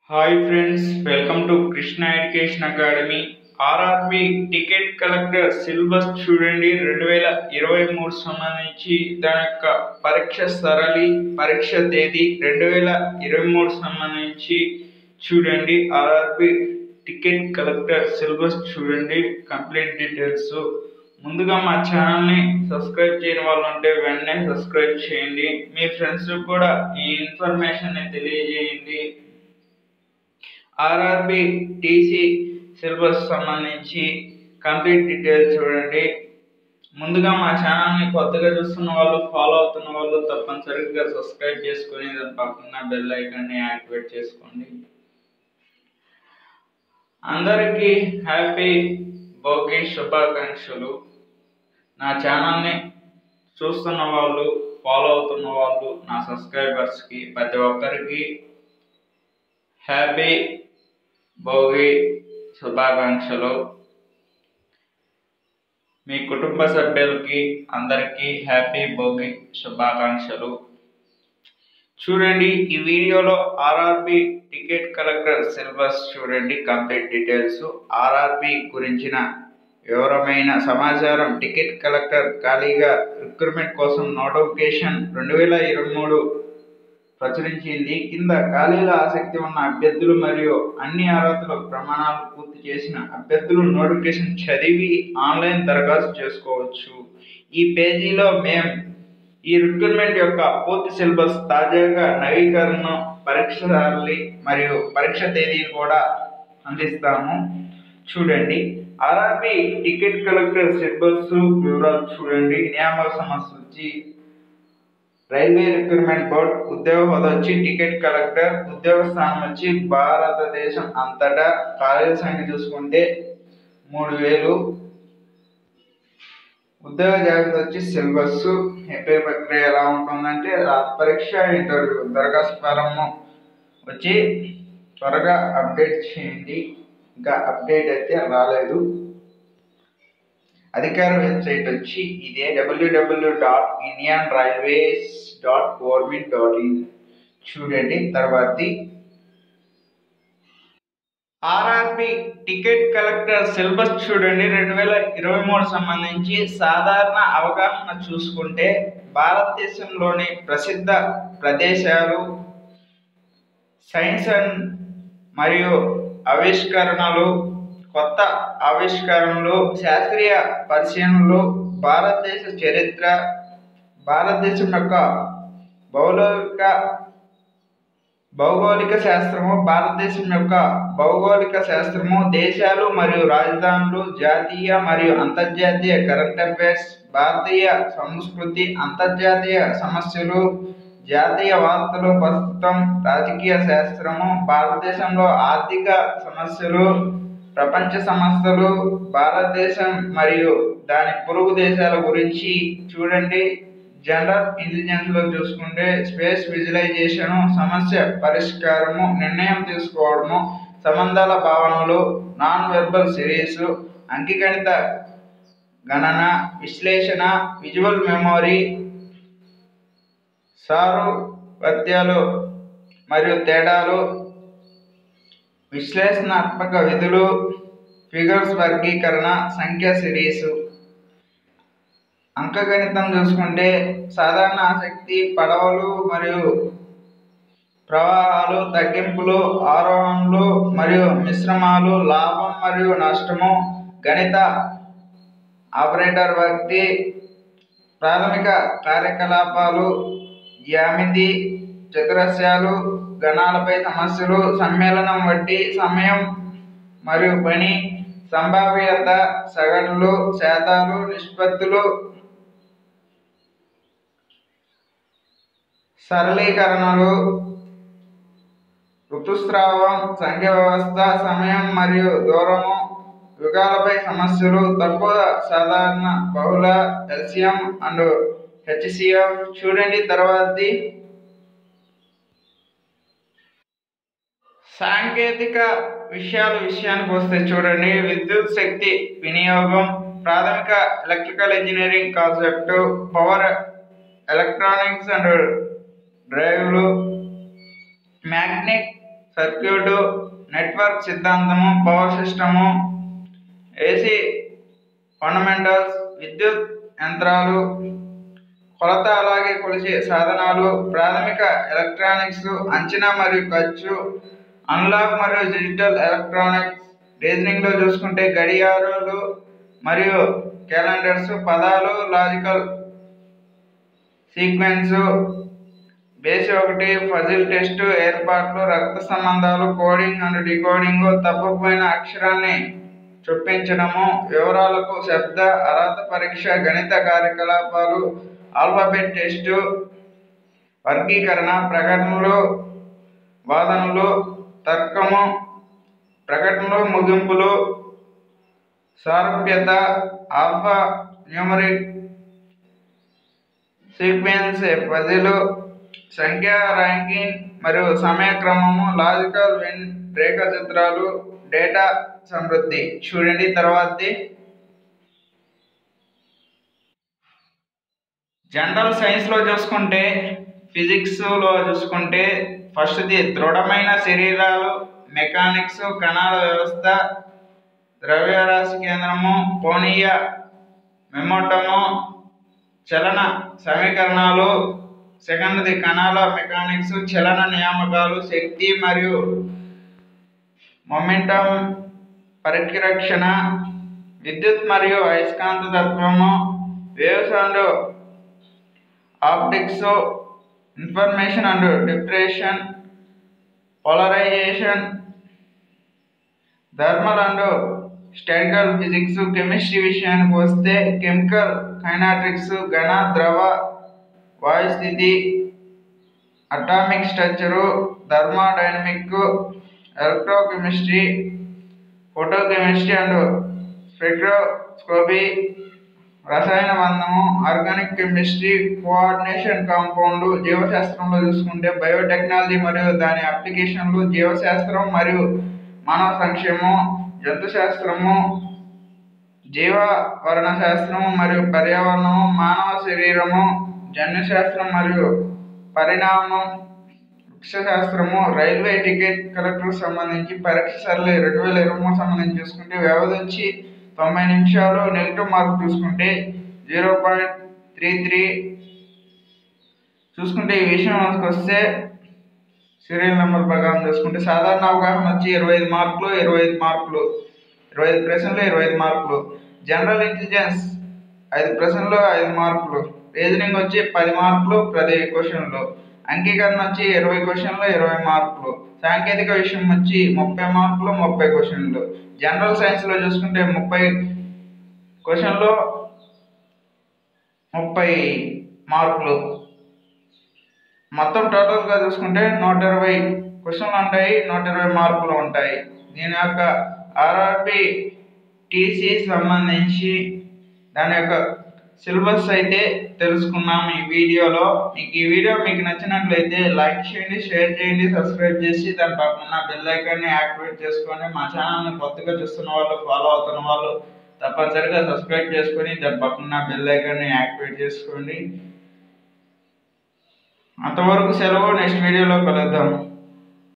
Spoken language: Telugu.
hi friends welcome to Krishna education academy RRB ticket collector syllabus చూడండి రెండు వేల ఇరవై మూడు సంబంధించి దాని యొక్క పరీక్ష సరళి పరీక్ష తేదీ రెండు వేల ఇరవై మూడు సంబంధించి చూడండి ఆర్ఆర్బి టికెట్ కలెక్టర్ సిలబస్ చూడండి కంప్లీట్ డీటెయిల్స్ ముందుగా మా ఛానల్ని సబ్స్క్రైబ్ చేయని వాళ్ళు ఉంటే వెంటనే సబ్స్క్రైబ్ చేయండి మీ ఫ్రెండ్స్ కూడా ఈ ఇన్ఫర్మేషన్ని తెలియజేయండి ఆర్ఆర్బి టీసీ సిలబస్ సంబంధించి కంప్లీట్ డీటెయిల్స్ చూడండి ముందుగా మా ఛానల్ని కొత్తగా చూస్తున్న వాళ్ళు ఫాలో అవుతున్న వాళ్ళు తప్పనిసరిగా సబ్స్క్రైబ్ చేసుకొని దాని పక్కన బెల్ ఐకాన్ని యాక్టివేట్ చేసుకోండి అందరికీ హ్యాపీ భోగి శుభాకాంక్షలు నా ఛానల్ని చూస్తున్న వాళ్ళు ఫాలో అవుతున్న వాళ్ళు నా సబ్స్క్రైబర్స్కి ప్రతి ఒక్కరికి హ్యాపీ భోగి శుభాకాంక్షలు మీ కుటుంబ సభ్యులకి అందరికీ హ్యాపీ భోగి శుభాకాంక్షలు చూడండి ఈ వీడియోలో ఆర్ఆర్బి టికెట్ కలెక్టర్ సిలబస్ చూడండి కంప్లీట్ డీటెయిల్స్ ఆర్ఆర్బి గురించిన వివరమైన సమాచారం టికెట్ కలెక్టర్ ఖాళీగా రిక్రూట్మెంట్ కోసం నోటిఫికేషన్ రెండు వేల ఇరవై మూడు ప్రచురించింది కింద ఖాళీల ఆసక్తి ఉన్న అభ్యర్థులు మరియు అన్ని అర్హతలు ప్రమాణాలు పూర్తి చేసిన అభ్యర్థులు నోటిఫికేషన్ చదివి ఆన్లైన్ దరఖాస్తు చేసుకోవచ్చు ఈ పేజీలో మేము ఈ రిక్రూట్మెంట్ యొక్క పూర్తి సిలబస్ తాజాగా నవీకరణ పరీక్ష సారళి మరియు పరీక్ష తేదీని కూడా అందిస్తాము చూడండి ఆర్ఆర్బి టికెట్ కలెక్టర్ సిలబస్ వివరాలు చూడండి నియామక సమస్య వచ్చి రైల్వే రిక్రూట్మెంట్ బోర్డ్ ఉద్యోగ హోదా వచ్చి టికెట్ కలెక్టర్ ఉద్యోగ స్థానం వచ్చి భారతదేశం అంతటా ఖాళీల సంఖ్య చూసుకుంటే మూడు వేలు ఉద్యోగ జాబితా వచ్చి సిలబస్ ఎంపీ ప్రక్రియ ఎలా ఉంటుందంటే రాత పరీక్ష ఇంటర్వ్యూ దరఖాస్తు ఫారము వచ్చి త్వరగా అప్డేట్ చేయండి ఇంకా అప్డేట్ అయితే రాలేదు అధికార వెబ్సైట్ వచ్చి ఇదే WWW dot Indian railways dot government dot in చూడండి తర్వాతి ఆర్ఆర్బి టికెట్ కలెక్టర్ సిలబస్ చూడండి రెండు వేల ఇరవై మూడు సంబంధించి సాధారణ అవగాహన చూసుకుంటే భారతదేశంలోని ప్రసిద్ధ ప్రదేశాలు సైన్స్ అండ్ మరియు ఆవిష్కరణలు కొత్త ఆవిష్కరణలు శాస్త్రీయ పరిశీలనలు భారతదేశ చరిత్ర భారతదేశం యొక్క భౌగోళిక భౌగోళిక శాస్త్రము భారతదేశం యొక్క భౌగోళిక శాస్త్రము దేశాలు మరియు రాజధానులు జాతీయ మరియు అంతర్జాతీయ కరెంట్ అఫైర్స్ భారతీయ సంస్కృతి అంతర్జాతీయ సమస్యలు జాతీయ వార్తలు ప్రస్తుతం రాజకీయ శాస్త్రము భారతదేశంలో ఆర్థిక సమస్యలు ప్రపంచ సమస్యలు భారతదేశం మరియు దాని పొరుగు దేశాల గురించి చూడండి జనరల్ ఇంటెలిజెన్స్లో చూసుకుంటే స్పేస్ విజువలైజేషను సమస్య పరిష్కారము నిర్ణయం తీసుకోవడము సంబంధాల భావనలు నాన్ వెర్బల్ సిరీస్ అంకిగణిత గణన విశ్లేషణ విజువల్ మెమొరీ సారువత్యాలు మరియు తేడాలు విశ్లేషణాత్మక విధులు ఫిగర్స్ వర్గీకరణ సంఖ్య సిరీసు అంకగణితం చూసుకుంటే సాధారణ ఆసక్తి పడవలు మరియు ప్రవాహాలు తగ్గింపులు ఆరోహణలు మరియు మిశ్రమాలు లాభం మరియు నష్టము గణిత ఆపరేటర్ వ్యక్తి ప్రాథమిక కార్యకలాపాలు జ్యామితి చతురస్యాలు గణాలపై సమస్యలు సమ్మేళనం వడ్డీ సమయం మరియు పని సంభావ్యత సగటులు శాతాలు నిష్పత్తులు సరళీకరణలు ఋతుస్రావం సంఖ్య వ్యవస్థ సమయం మరియు దూరము యుగాలపై సమస్యలు తక్కువ సాధారణ బహుళ ఎల్సిఎం అండ్ హెచ్సిఎఫ్ చూడండి తర్వాతది సాంకేతిక విషయాల విషయానికి వస్తే చూడండి విద్యుత్ శక్తి వినియోగం ప్రాథమిక electrical engineering concept power electronics and డ్రైవ్లు మ్యాగ్నెట్ సర్క్యూట్ నెట్వర్క్ సిద్ధాంతము పవర్ సిస్టము ఏసీ ఫండమెంటల్స్ విద్యుత్ యంత్రాలు కొలత అలాగే కొలిచే సాధనాలు ప్రాథమిక ఎలక్ట్రానిక్స్ అంచనా మరియు ఖర్చు అన్లాక్ మరియు డిజిటల్ ఎలక్ట్రానిక్స్ రీజనింగ్లో చూసుకుంటే గడియారాలు మరియు క్యాలెండర్స్ పదాలు లాజికల్ సీక్వెన్స్ బేస్ ఒకటి ఫజిల్ టెస్ట్ ఏర్పాట్లు రక్త సంబంధాలు కోడింగ్ అండ్ డికోడింగ్ తప్పకపోయిన అక్షరాన్ని చొప్పించడము వివరాలకు శబ్ద అర్హత పరీక్ష గణిత కార్యకలాపాలు ఆల్ఫాబెట్ టెస్టు వర్గీకరణ ప్రకటనలు వాదనలు తర్కము ప్రకటనలు ముగింపులు సారూప్యత ఆల్ఫా న్యూమరిక్ సీక్వెన్స్ పజిలు సంఖ్య ర్యాంకింగ్ మరియు సమయక్రమము లాజికల్ విన్ రేఖాచిత్రాలు డేటా సమృద్ధి చూడండి తర్వాతది జనరల్ సైన్స్లో చూసుకుంటే ఫిజిక్స్లో చూసుకుంటే ఫస్ట్ది దృఢమైన శరీరాలు మెకానిక్స్ కణాల వ్యవస్థ ద్రవ్యరాశి కేంద్రము కోణీయ మెమోటము చలన సమీకరణాలు సెకండ్ది కణాల మెకానిక్స్ చలన నియామకాలు శక్తి మరియు మొమెంటం పరిరక్షణ విద్యుత్ మరియు అయస్కాంత తత్వము waves and optics information and depression polarization thermal and statistical physics chemistry విషయానికి వస్తే కెమికల్ కైనాట్రిక్స్ ఘన ద్రవ వాయు స్థితి atomic structure thermodynamic electrochemistry photochemistry and spectroscopy రసాయన బంధము ఆర్గానిక్ కెమిస్ట్రీ కోఆర్డినేషన్ కాంపౌండ్ జీవశాస్త్రంలో చూసుకుంటే బయోటెక్నాలజీ మరియు దాని అప్లికేషన్లు జీవశాస్త్రం మరియు మానవ సంక్షేమం జంతు శాస్త్రము జీవావరణ శాస్త్రము మరియు పర్యావరణము మానవ శరీరము జన్యుశాస్త్రం మరియు పరిణామం వృక్షశాస్త్రము రైల్వే టికెట్ కలెక్టర్ సంబంధించి పరీక్ష సరళి రెండు వేల ఇరవై మూడు సంబంధించి చూసుకుంటే వ్యవధి వచ్చి తొంభై నిమిషాలు నెగిటివ్ మార్క్ చూసుకుంటే జీరో పాయింట్ త్రీ త్రీ చూసుకుంటే ఈ విషయానికి వస్తే సీరియల్ నెంబర్ ప్రకారం చూసుకుంటే సాధారణ అవగాహన వచ్చి ఇరవై ఐదు మార్కులు ఇరవై ఐదు మార్కులు ఇరవై ఐదు ప్రశ్నలు ఇరవై ఐదు మార్కులు జనరల్ ఇంటెలిజెన్స్ ఐదు ప్రశ్నలు ఐదు మార్కులు రీజనింగ్ వచ్చి పది మార్కులు ప్రతి క్వశ్చన్లు అంగీకరణ వచ్చి ఇరవై క్వశ్చన్లు ఇరవై మార్కులు సాంకేతిక విషయం వచ్చి ముప్పై మార్కులు ముప్పై క్వశ్చన్లు జనరల్ సైన్స్లో చూసుకుంటే ముప్పై క్వశ్చన్లు ముప్పై మార్కులు మొత్తం టోటల్గా చూసుకుంటే నూట ఇరవై క్వశ్చన్లు ఉంటాయి నూట ఇరవై మార్కులు ఉంటాయి దీని యొక్క ఆర్ఆర్బి టీసీ సంబంధించి దాని యొక్క సిలబస్ అయితే తెలుసుకున్నాం ఈ వీడియోలో మీకు ఈ వీడియో మీకు నచ్చినట్లయితే లైక్ చేయండి షేర్ చేయండి సబ్స్క్రైబ్ చేసి దాని పక్కన బెల్ ఐకాన్ని యాక్టివేట్ చేసుకొని మా ఛానల్ని కొత్తగా చూస్తున్న వాళ్ళు ఫాలో అవుతున్న వాళ్ళు తప్పనిసరిగా సబ్స్క్రైబ్ చేసుకొని దాని పక్కన బెల్ ఐకాన్ని యాక్టివేట్ చేసుకోండి అంతవరకు సెలవు నెక్స్ట్ వీడియోలో కలుద్దాం